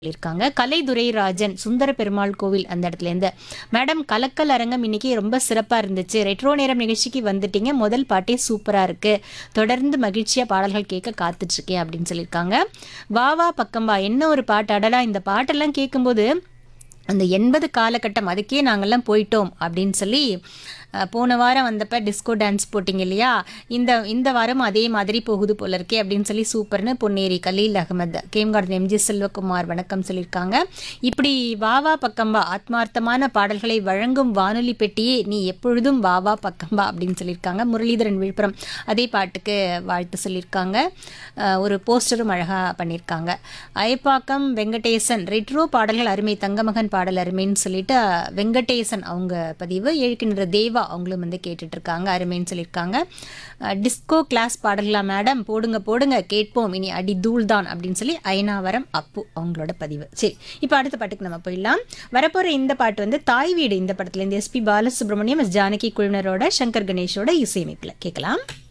சொல்லியிருக்காங்க கலைதுரை ராஜன் சுந்தர பெருமாள் கோவில் அந்த இடத்துல இருந்து மேடம் கலக்கல் அரங்கம் இன்னைக்கு ரொம்ப சிறப்பா இருந்துச்சு ரெட்ரோ நேரம் நிகழ்ச்சிக்கு வந்துட்டீங்க முதல் பாட்டே சூப்பரா இருக்கு தொடர்ந்து மகிழ்ச்சியா பாடல்கள் கேட்க காத்துட்டு இருக்கேன் அப்படின்னு சொல்லியிருக்காங்க வா வா பக்கம்பா என்ன ஒரு பாட்டு அடடா இந்த பாட்டெல்லாம் கேட்கும்போது அந்த எண்பது காலகட்டம் அதுக்கே நாங்கெல்லாம் போயிட்டோம் அப்படின்னு சொல்லி அஹ், போன வாரம் வந்தப்ப டிஸ்கோ டான்ஸ் போட்டிங்க இல்லையா இந்த இந்த வாரம் அதே மாதிரி போகுது போல இருக்கே அப்படின்னு சொல்லி சூப்பர்னு பொன்னேரி கலீல் அகமது கேம்கார்டன் எம்ஜி செல்வகுமார் வணக்கம் சொல்லியிருக்காங்க இப்படி வாவா பக்கம்பா ஆத்மார்த்தமான பாடல்களை வழங்கும் வானொலி பெட்டியே நீ எப்பொழுதும் வாவா பக்கம்பா அப்படின்னு சொல்லியிருக்காங்க முரளிதரன் விழுப்புரம் அதே பாட்டுக்கு வாழ்த்து சொல்லியிருக்காங்க அஹ், ஒரு போஸ்டரும் அழகாக பண்ணியிருக்காங்க அயப்பாக்கம் வெங்கடேசன் ரெட்ரோ பாடல்கள் அருமை தங்கமகன் பாடல் அருமைன்னு சொல்லிட்டு அஹ், வெங்கடேசன் அவங்க பதிவு எழுக்கின்ற தேவா அவங்களும் வந்து கேட்டுட்டு இருக்காங்க அருமைன்னு சொல்லியிருக்காங்க அஹ், டிஸ்கோ கிளாஸ் பாடல்களா மேடம் போடுங்க போடுங்க கேட்போம் இனி அடி தூள் தான் அப்படின்னு சொல்லி ஐநாவரம் அப்பு அவங்களோட பதிவு சரி இப்போ அடுத்த பாட்டுக்கு நம்ம போயிடலாம் வரப்போகிற இந்த பாட்டு வந்து தாய் வீடு இந்த படத்துல இருந்து எஸ்பி பாலசுப்ரமணியம் எஸ் ஜானகி குழுவினரோட சங்கர் கணேஷோட இசையமைப்பில் கேட்கலாம்